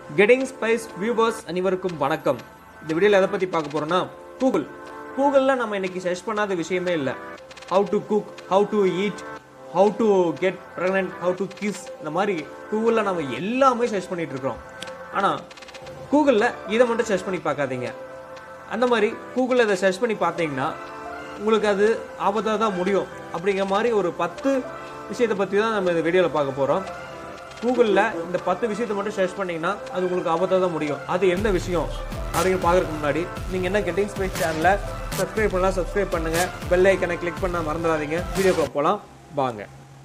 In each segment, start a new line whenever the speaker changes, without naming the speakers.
getting spice viewers அனைவருக்கும் வணக்கம் இந்த வீடியோவில் எதை பற்றி பார்க்க போகிறோன்னா கூகுள் கூகுளில் நம்ம இன்னைக்கு சர்ச் பண்ணாத விஷயமே இல்லை how to cook how to eat how to get pregnant how to kiss இந்த மாதிரி கூகுளில் நம்ம எல்லாமே சர்ச் பண்ணிட்டு இருக்கிறோம் ஆனால் கூகுளில் இதை மட்டும் சர்ச் பண்ணி பார்க்காதீங்க அந்த மாதிரி கூகுளில் இதை சர்ச் பண்ணி பார்த்தீங்கன்னா உங்களுக்கு அது ஆபத்தாக தான் முடியும் அப்படிங்கிற மாதிரி ஒரு பத்து விஷயத்தை பற்றி தான் நம்ம இந்த வீடியோவில் பார்க்க போகிறோம் கூகுளில் இந்த பத்து விஷயத்தை மட்டும் சர்ச் பண்ணிங்கன்னா அது உங்களுக்கு ஆபத்தாக தான் முடியும் அது எந்த விஷயம் அப்படின்னு பார்க்குறதுக்கு முன்னாடி நீங்கள் என்ன கெட்டிங் ஸ்பேஸ் சேனலை சப்ஸ்கிரைப் பண்ணலாம் சப்ஸ்கிரைப் பண்ணுங்கள் பெல் ஐக்கனை கிளிக் பண்ண மறந்துடாதீங்க வீடியோக்குள்ள போகலாம் வாங்க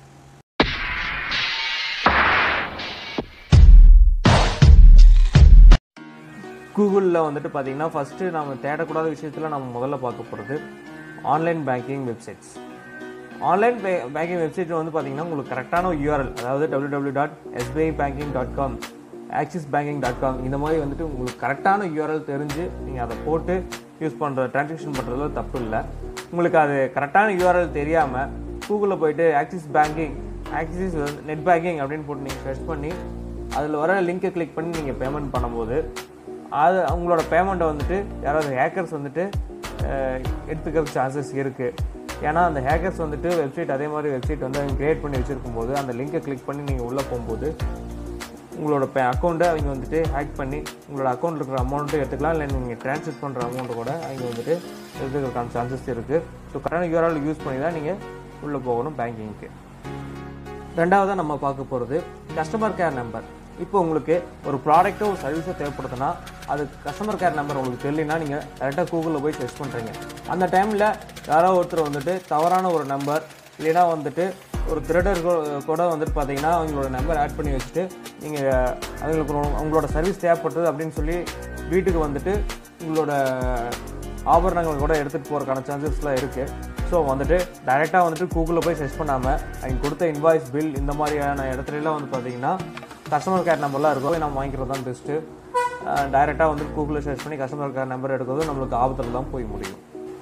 கூகுளில் வந்துட்டு பார்த்தீங்கன்னா ஃபஸ்ட்டு நம்ம தேடக்கூடாத விஷயத்தில் நம்ம முதல்ல பார்க்க போகிறது online banking websites online pay banking website வந்து பார்த்தீங்கன்னா உங்களுக்கு கரெக்டான யூஆர்எல் அதாவது W W dot SBI banking dot com Axis banking dot com இந்த மாதிரி வந்துட்டு உங்களுக்கு கரெக்டான யூஆர்எல் தெரிஞ்சு நீங்கள் அதை போட்டு யூஸ் பண்ணுற ட்ரான்சாக்ஷன் பண்ணுறதுல தப்பு இல்லை உங்களுக்கு அது கரெக்டான யூஆர்எல் தெரியாமல் கூகுளில் போயிட்டு Axis banking Axis net banking அப்படின்னு போட்டு நீங்கள் சர்ச் பண்ணி அதில் வர லிங்கை கிளிக் பண்ணி நீங்கள் பேமெண்ட் பண்ணும்போது அது அவங்களோட பேமெண்ட்டை வந்துட்டு யாராவது ஹேக்கர்ஸ் வந்துட்டு அஹ், எடுத்துக்கிறதுக்கு சான்சஸ் இருக்குது ஏன்னா அந்த ஹேக்கர்ஸ் வந்துட்டு வெப்சைட் அதே மாதிரி வெப்சைட் வந்து அவங்க க்ரியேட் பண்ணி வச்சுருக்கும் போது அந்த லிங்கை கிளிக் பண்ணி நீங்கள் உள்ளே போகும்போது உங்களோட பே அக்கௌண்ட்டை அவங்க வந்துட்டு ஹேக் பண்ணி உங்களோட அக்கௌண்ட்டில் இருக்கிற அமௌண்ட்டும் எடுத்துக்கலாம் இல்லை நீங்கள் ட்ரான்ஸ்ஃபர் பண்ணுற அமௌண்ட்டு கூட அவங்க வந்துட்டு எடுத்துக்கிறதுக்கான சான்சஸ் இருக்குது ஸோ கரெக்டான யூஆர்எல் யூஸ் பண்ணி தான் நீங்கள் உள்ளே போகணும் பேங்கிங்க்கு ரெண்டாவதாக நம்ம பார்க்க போகிறது கஸ்டமர் கேர் நம்பர் இப்போ உங்களுக்கு ஒரு ப்ராடக்ட்டோ ஒரு சர்வீஸோ தேவைப்படுதுன்னா அது கஸ்டமர் கேர் நம்பர் உங்களுக்கு தெரியலனா நீங்கள் கரெக்டாக கூகுளில் போய் சர்ச் பண்ணுறீங்க அந்த டைமில் யாரோ ஒருத்தர் வந்துட்டு தவறான ஒரு நம்பர் இல்லைன்னா வந்துட்டு ஒரு திருடர் கூட வந்துட்டு பார்த்தீங்கன்னா அவங்களோட நம்பர் ஆட் பண்ணி வச்சுட்டு நீங்கள் அவங்களுக்கு ஒரு- அவங்களோட சர்வீஸ் தேவைப்படுது அப்படின்னு சொல்லி வீட்டுக்கு வந்துட்டு உங்களோட ஆபரணங்கள் கூட எடுத்துகிட்டு போகிறதுக்கான சான்சஸ்லாம் இருக்குது ஸோ வந்துட்டு டைரெக்டாக வந்துட்டு கூகுளில் போய் சர்ச் பண்ணாமல் அவங்க கொடுத்த இன்வாய்ஸ் பில் இந்த மாதிரியான இடத்துலலாம் வந்து பார்த்தீங்கன்னா கஸ்டமர் கேர் நம்பர்லாம் இருக்கும் போய் நம்ம வாங்கிக்கிறது தான் பெஸ்ட்டு டைரெக்டாக வந்து கூகுளில் சர்ச் பண்ணி கஸ்டமர் கேர் நம்பர் எடுக்கிறது நம்மளுக்கு ஆபத்தில் தான் போய் முடியும்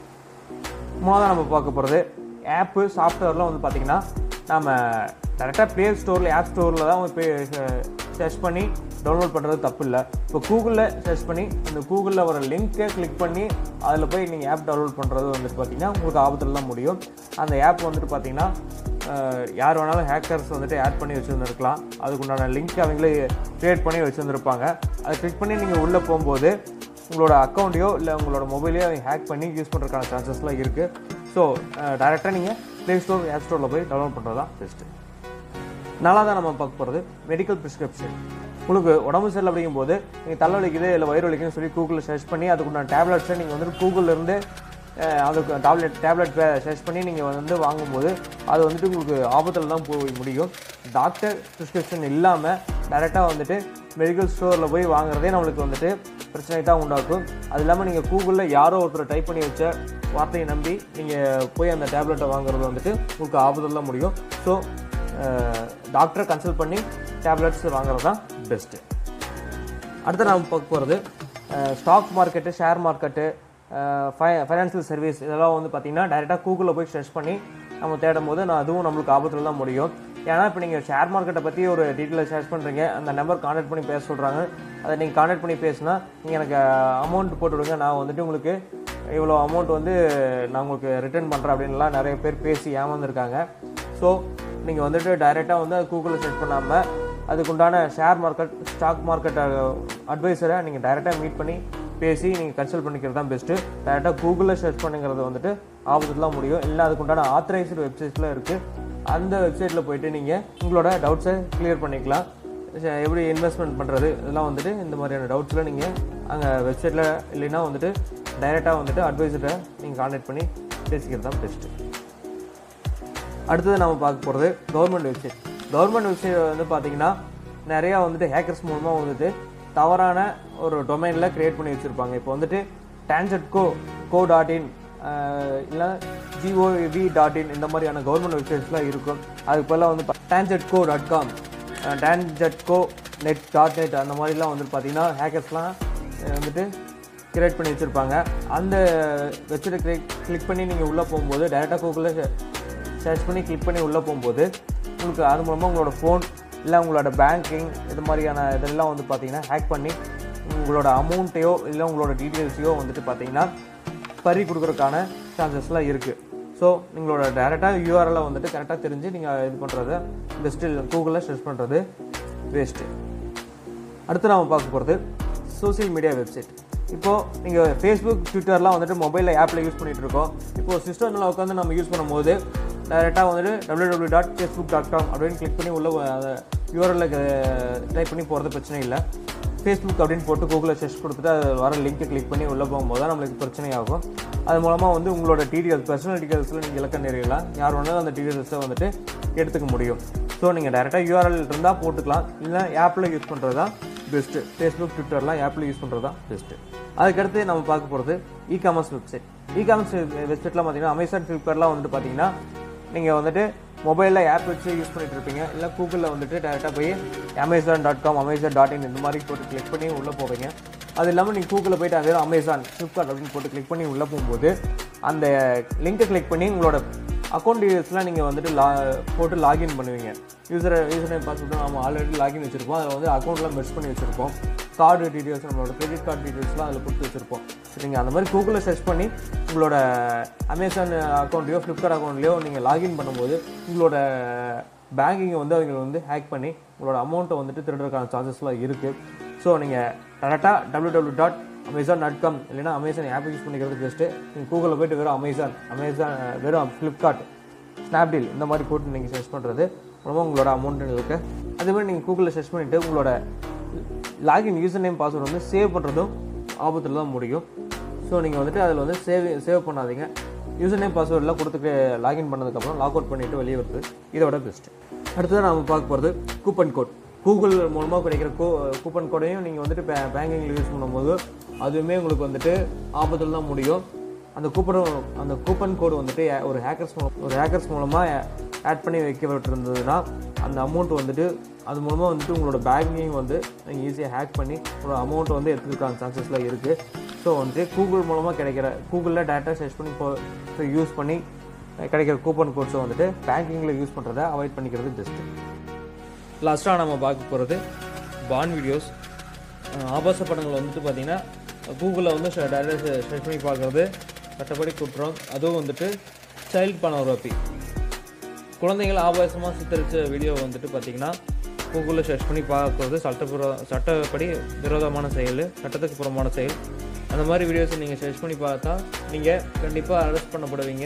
மூணாவது நம்ம பார்க்க போகிறது ஆப்பு சாஃப்ட்வேர்லாம் வந்து பார்த்தீங்கன்னா நம்ம டேரெக்டாக ப்ளே ஸ்டோரில் ஆப் ஸ்டோரில் தான் போய் சர்ச் பண்ணி டவுன்லோட் பண்ணுறது தப்பு இல்லை இப்போ கூகுளில் சர்ச் பண்ணி அந்த கூகுளில் வர லிங்க்கை கிளிக் பண்ணி அதில் போய் நீங்கள் ஆப் டவுன்லோட் பண்ணுறது வந்துட்டு பார்த்தீங்கன்னா உங்களுக்கு ஆபத்தில் தான் முடியும் அந்த ஆப் வந்துட்டு பார்த்தீங்கன்னா அஹ், யார் வேணாலும் ஹேக்கர்ஸ் வந்துட்டு ஆட் பண்ணி வச்சுருந்துருக்கலாம் அதுக்குண்டான லிங்க் அவங்களே க்ரியேட் பண்ணி வச்சுருந்துருப்பாங்க அதை கிளிக் பண்ணி நீங்கள் உள்ளே போகும்போது உங்களோட அக்கௌண்ட்டையோ இல்லை உங்களோட மொபைலையோ அவங்க ஹேக் பண்ணி யூஸ் பண்ணுறதுக்கான சான்சஸ்லாம் இருக்குது ஸோ டேரெக்டாக நீங்கள் ப்ளே ஸ்டோர் ஆப் ஸ்டோரில் போய் டவுன்லோட் பண்ணுறது தான் பெஸ்ட்டு நாலாவது நம்ம பார்க்க போகிறது மெடிக்கல் ப்ரிஸ்கிரிப்ஷன் உங்களுக்கு உடம்பு சரியில்லை அப்படிங்கும்போது நீங்கள் தலைவலிக்குது இல்லை வயிறு வலிக்குதுன்னு சொல்லி கூகுளில் சர்ச் பண்ணி அதுக்குண்டான டேப்லெட்ஸை நீங்கள் வந்துட்டு கூகுளில் இருந்து அஹ், அதுக்கு டேப்லெட் டேப்லெட் சர்ச் பண்ணி நீங்கள் வந்து வாங்கும்போது அது வந்துட்டு உங்களுக்கு ஆபத்தில் தான் போய் முடியும் டாக்டர் ப்ரிஸ்கிரிப்ஷன் இல்லாமல் டேரெக்டாக வந்துட்டு மெடிக்கல் ஸ்டோரில் போய் வாங்குறதே நம்மளுக்கு வந்துட்டு பிரச்சனை தான் உண்டாக்கும் அது இல்லாமல் நீங்கள் கூகுளில் யாரோ ஒருத்தர் டைப் பண்ணி வச்ச வார்த்தையை நம்பி நீங்கள் போய் அந்த டேப்லெட்டை வாங்குறது வந்துட்டு உங்களுக்கு ஆபத்தில் தான் முடியும் ஸோ டாக்டரை கன்சல்ட் பண்ணி டேப்லெட்ஸ் வாங்குறது தான் பெஸ்ட்டு அடுத்து நாம் பார்க்க போகிறது ஸ்டாக் மார்க்கெட்டு ஷேர் மார்க்கெட்டு ஃபை ஃபைனான்சியல் சர்வீஸ் இதெல்லாம் வந்து பார்த்தீங்கன்னா டைரெக்டாக கூகுளில் போய் சர்ச் பண்ணி நம்ம தேடும் போது நான் அதுவும் நம்மளுக்கு ஆபத்தில் தான் முடியும் ஏன்னா இப்போ நீங்கள் ஷேர் மார்க்கெட்டை பற்றி ஒரு டீட்டெயிலை சர்ச் பண்ணுறீங்க அந்த நம்பர் கான்டாக்ட் பண்ணி பேச சொல்கிறாங்க அதை நீங்கள் கான்டாக்ட் பண்ணி பேசினா நீங்கள் எனக்கு அமௌண்ட் போட்டு விடுங்க நான் வந்துட்டு உங்களுக்கு இவ்வளோ அமௌண்ட் வந்து நான் உங்களுக்கு ரிட்டர்ன் பண்ணுறேன் அப்படின்லாம் நிறைய பேர் பேசி ஏமாந்துருக்காங்க ஸோ நீங்கள் வந்துட்டு டைரெக்டாக வந்து கூகுளில் சர்ச் பண்ணாமல் அதுக்குண்டான ஷேர் மார்க்கெட் ஸ்டாக் மார்க்கெட் அட்வைசரை நீங்கள் டைரெக்டாக மீட் பண்ணி பேசி நீங்கள் கன்சல்ட் பண்ணிக்கிறது தான் பெஸ்ட்டு டைரெக்டாக கூகுளில் சர்ச் பண்ணுங்கிறது வந்துட்டு ஆபத்துலாம் முடியும் இல்லை அதுக்குண்டான ஆத்தரைஸ்டு வெப்சைட்ஸில் இருக்குது அந்த வெப்சைட்டில் போயிட்டு நீங்கள் உங்களோட டவுட்ஸை கிளியர் பண்ணிக்கலாம் ச- எப்படி இன்வெஸ்ட்மெண்ட் பண்ணுறது இதெல்லாம் வந்துட்டு இந்த மாதிரியான டவுட்ஸில் நீங்கள் அங்கே வெப்சைட்டில் இல்லைன்னா வந்துட்டு டைரெக்டாக வந்துட்டு அட்வைசரை நீங்கள் கான்டாக்ட் பண்ணி பேசிக்கிறது தான் பெஸ்ட்டு அடுத்தது நம்ம பார்க்க போகிறது கவர்மெண்ட் வெப்சைட் கவர்மெண்ட் வெப்சைட் வந்து பார்த்தீங்கன்னா நிறையா வந்துட்டு ஹேக்கர்ஸ் மூலமாக வந்துட்டு தவறான ஒரு டொமைனில் க்ரியேட் பண்ணி வச்சுருப்பாங்க இப்போ வந்துட்டு டான்ஜெட் கோ கோ டாட் இன் இல்லை ஜிஓவி டாட் இன் இந்த மாதிரியான கவர்மெண்ட் வெப்சைட்ஸ்லாம் இருக்கும் அதுக்கு பதிலாக வந்து டான்ஜெட் கோ டாட் காம் டான்ஜெட் கோ நெட் டாட் நெட் அந்த மாதிரிலாம் வந்துட்டு பார்த்தீங்கன்னா ஹேக்கர்ஸ்லாம் வந்துட்டு கிரியேட் பண்ணி வச்சுருப்பாங்க அந்த வெப்சைட்டை கிளிக் கிளிக் பண்ணி நீங்கள் உள்ளே போகும்போது டேரெக்டாக கூகுளில் சர்ச் பண்ணி கிளிக் பண்ணி உள்ளே போகும்போது உங்களுக்கு அது மூலமாக உங்களோட ஃபோன் இல்லை உங்களோட பேங்கிங் இது மாதிரியான இதெல்லாம் வந்து பார்த்தீங்கன்னா ஹேக் பண்ணி உங்களோட அமௌண்ட்டையோ இல்லை உங்களோட டீட்டெயில்ஸையோ வந்துட்டு பார்த்தீங்கன்னா பறி கொடுக்குறதுக்கான சான்சஸ்லாம் இருக்குது ஸோ நீங்களோட டேரெக்டாக யூஆர்எல்லை வந்துட்டு கரெக்டாக தெரிஞ்சு நீங்கள் இது பண்ணுறது பெஸ்ட்டு கூகுளில் சர்ச் பண்ணுறது வேஸ்ட்டு அடுத்து நாம பார்க்க போகிறது சோஷியல் மீடியா வெப்சைட் இப்போது நீங்கள் ஃபேஸ்புக் ட்விட்டர்லாம் வந்துட்டு மொபைலில் ஆப்பில் யூஸ் பண்ணிகிட்டு இருக்கோம் இப்போது சிஸ்டமில் உட்காந்து நம்ம யூஸ் பண்ணும்போது டேரெக்டாக வந்துட்டு W W dot Facebook dot com அப்படின்னு கிளிக் பண்ணி உள்ள யூஆர்எல்ல டைப் பண்ணி போகிறது பிரச்சனை இல்லை ஃபேஸ்புக் அப்படின்னு போட்டு கூகுளில் சர்ச் கொடுத்துட்டு அது வர லிங்க்கை கிளிக் பண்ணி உள்ளே போகும்போது தான் நம்மளுக்கு பிரச்சனையாகும் அது மூலமாக வந்து உங்களோட டீட்டெயில்ஸ் பர்சனல் டீட்டெயில்ஸில் நீங்கள் இலக்க நேரலாம் யார் வேணாலும் அந்த டீட்டெயில்ஸை வந்துட்டு எடுத்துக்க முடியும் ஸோ நீங்கள் டேரெக்டாக யூஆர்எல் இருந்தால் போட்டுக்கலாம் இல்லை ஆப்பில் யூஸ் பண்ணுறது தான் பெஸ்ட்டு ஃபேஸ்புக் ட்விட்டர்லாம் ஆப்பில் யூஸ் பண்ணுறது தான் பெஸ்ட்டு அதுக்கடுத்து நம்ம பார்க்க போகிறது e commerce website e commerce வெப்சைட்லாம் பார்த்தீங்கன்னா அமேசான் ஃப்ளிப்கார்ட்லாம் வந்துட்டு பார்த்தீங்கன்னா நீங்கள் வந்துட்டு மொபைலில் ஆப் வச்சு யூஸ் பண்ணிட்டு இருப்பீங்க இல்லை கூகுளில் வந்துட்டு டேரெக்டாக போய் Amazon dot com Amazon dot in இந்த மாதிரி போட்டு கிளிக் பண்ணி உள்ளே போவீங்க அது இல்லாமல் நீங்கள் கூகுளில் போயிட்டு அதே அமேசான் ஃப்ளிப்கார்ட் அப்படின்னு போட்டு கிளிக் பண்ணி உள்ளே போகும்போது அந்த லிங்கை கிளிக் பண்ணி உங்களோட அக்கௌண்ட் டீடைல்ஸ்லாம் நீங்கள் வந்துட்டு லா போட்டு லாகின் பண்ணுவீங்க யூசர் யூசர் நேம் பாஸ்வேர்டு நம்ம ஆல்ரெடி லாகின் வச்சுருப்போம் அதில் வந்து அக்கௌண்ட்லாம் மெர்ஜ் பண்ணி வச்சுருப்போம் கார்டு டீடைல்ஸ் நம்மளோட கிரெடிட் கார்டு டீடைல்ஸ்லாம் அதில் கொடுத்து வச்சுருப்போம் ஸோ நீங்கள் அந்த மாதிரி கூகுளில் சர்ச் பண்ணி உங்களோட அமேசான் அக்கௌண்ட்லையோ ஃப்ளிப்கார்ட் அக்கௌண்ட்லையோ நீங்கள் லாகின் பண்ணும்போது உங்களோட பேங்கிங்கை வந்து அவங்க வந்து ஹேக் பண்ணி உங்களோட அமௌண்ட்டை வந்துட்டு திருடுறதுக்கான சான்சஸ்லாம் இருக்குது ஸோ நீங்கள் டேரெக்டாக W W dot Amazon dot com இல்லைனா அமேசான் ஆப் யூஸ் பண்ணிக்கிறது பெஸ்ட்டு நீங்கள் கூகுளில் போயிட்டு வெறும் அமேசான் அமேசான் வெறும் ஃப்ளிப்கார்ட் ஸ்னாப்டீல் இந்த மாதிரி போட்டு நீங்கள் சர்ச் பண்ணுறது மூலமாக உங்களோட அமௌண்ட் இருக்கு அதே மாதிரி நீங்கள் கூகுளில் சர்ச் பண்ணிவிட்டு உங்களோட லாகின் யூசர் நேம் பாஸ்வேர்டு வந்து சேவ் பண்ணுறதும் ஆபத்தில் தான் முடியும் ஸோ நீங்கள் வந்துட்டு அதில் வந்து சேவ் சேவ் பண்ணாதீங்க யூசர் நேம் பாஸ்வேர்டெலாம் கொடுத்துட்டு லாகின் பண்ணதுக்கப்புறம் லாக் அவுட் பண்ணிவிட்டு வெளியே வருது இதோட பெஸ்ட்டு அடுத்தது நம்ம பார்க்க போகிறது கூப்பன் கோட் கூகுள் மூலமாக கிடைக்கிற கூ கூப்பன் கோடையும் நீங்கள் வந்துட்டு பே பேங்கிங்கில் யூஸ் பண்ணும்போது அதுவுமே உங்களுக்கு வந்துட்டு ஆபத்தில் தான் முடியும் அந்த கூப்பன் அந்த கூப்பன் கோடு வந்துட்டு ஒரு ஹேக்கர்ஸ் மூலம் ஒரு ஹேக்கர்ஸ் மூலமாக ஆட் பண்ணி வைக்கப்பட்டிருந்ததுன்னா அந்த அமௌண்ட் வந்துட்டு அது மூலமாக வந்துட்டு உங்களோட பேங்கிங் வந்து நீங்கள் ஈஸியாக ஹேக் பண்ணி உங்களோட அமௌண்ட்டை வந்து எடுத்துக்கான சான்சஸ்லாம் இருக்குது ஸோ வந்துட்டு கூகுள் மூலமாக கிடைக்கிற கூகுளில் டேட்டா சர்ச் பண்ணி போ யூஸ் பண்ணி கிடைக்கிற கூப்பன் கோட்ஸை வந்துட்டு பேங்கிங்கில் யூஸ் பண்ணுறதை அவாய்ட் பண்ணிக்கிறது பெஸ்ட்டு லாஸ்ட்டாக நம்ம பார்க்க போகிறது பான் வீடியோஸ் ஆபாச படங்கள் வந்துட்டு பார்த்திங்கன்னா கூகுளில் வந்து டேரக்ட் சர்ச் பண்ணி பார்க்குறது சட்டப்படி குற்றம் அதுவும் வந்துட்டு சைல்ட் பனோகிராஃபி குழந்தைகள் ஆபாசமாக சித்தரித்த வீடியோ வந்துட்டு பார்த்திங்கன்னா கூகுளில் சர்ச் பண்ணி பார்க்குறது சட்டப்புற சட்டப்படி விரோதமான செயல் சட்டத்துக்கு புறமான செயல் அந்த மாதிரி வீடியோஸை நீங்கள் சர்ச் பண்ணி பார்த்தா நீங்கள் கண்டிப்பாக அரெஸ்ட் பண்ணப்படுவீங்க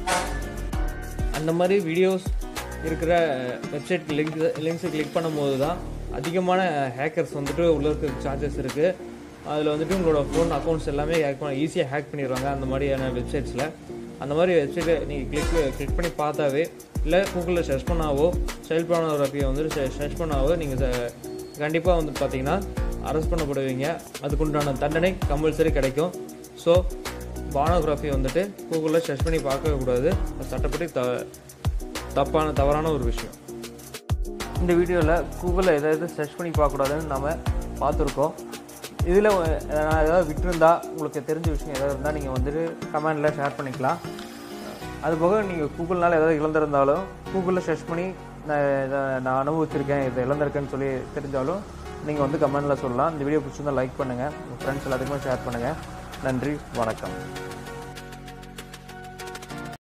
அந்த மாதிரி வீடியோஸ் இருக்கிற வெப்சைட் லிங்க் லிங்க்ஸை கிளிக் பண்ணும்போது தான் அதிகமான ஹேக்கர்ஸ் வந்துட்டு உள்ள இருக்க சார்ஜஸ் இருக்குது அதில் வந்துட்டு உங்களோட ஃபோன் அக்கௌண்ட்ஸ் எல்லாமே ஹேக் பண்ண ஈஸியாக ஹேக் பண்ணிடுவாங்க அந்த மாதிரியான வெப்சைட்ஸில் அந்த மாதிரி வெப்சைட்டை நீங்கள் கிளிக் கிளிக் பண்ணி பார்த்தாவே இல்லை கூகுளில் சர்ச் பண்ணாவோ சைல்ட் போனோகிராஃபியை வந்துட்டு சர்ச் பண்ணாவோ நீங்கள் கண்டிப்பாக வந்து பார்த்தீங்கன்னா அரெஸ்ட் பண்ணப்படுவீங்க அதுக்குண்டான தண்டனை கம்பல்சரி கிடைக்கும் ஸோ பானோகிராஃபி வந்துட்டு கூகுளில் சர்ச் பண்ணி பார்க்கவே கூடாது அது சட்டப்படி த தப்பான தவறான ஒரு விஷயம் இந்த வீடியோவில் கூகுளில் எதாவது சர்ச் பண்ணி பார்க்கக்கூடாதுன்னு நம்ம பார்த்துருக்கோம் இதில் நான் ஏதாவது விட்டுருந்தா உங்களுக்கு தெரிஞ்ச விஷயம் ஏதாவது இருந்தால் நீங்கள் வந்துட்டு கமெண்டில் ஷேர் பண்ணிக்கலாம் அது போக நீங்கள் கூகுள்னால் ஏதாவது இழந்திருந்தாலும் கூகுளில் சர்ச் பண்ணி நான் இதை நான் அனுபவிச்சிருக்கேன் இதை இழந்திருக்கேன்னு சொல்லி தெரிஞ்சாலும் நீங்கள் வந்து கமெண்டில் சொல்லலாம் இந்த வீடியோ பிடிச்சிருந்தா லைக் பண்ணுங்கள் உங்கள் ஃப்ரெண்ட்ஸ் எல்லாத்துக்குமே ஷேர் பண்ணுங்கள் நன்றி வணக்கம்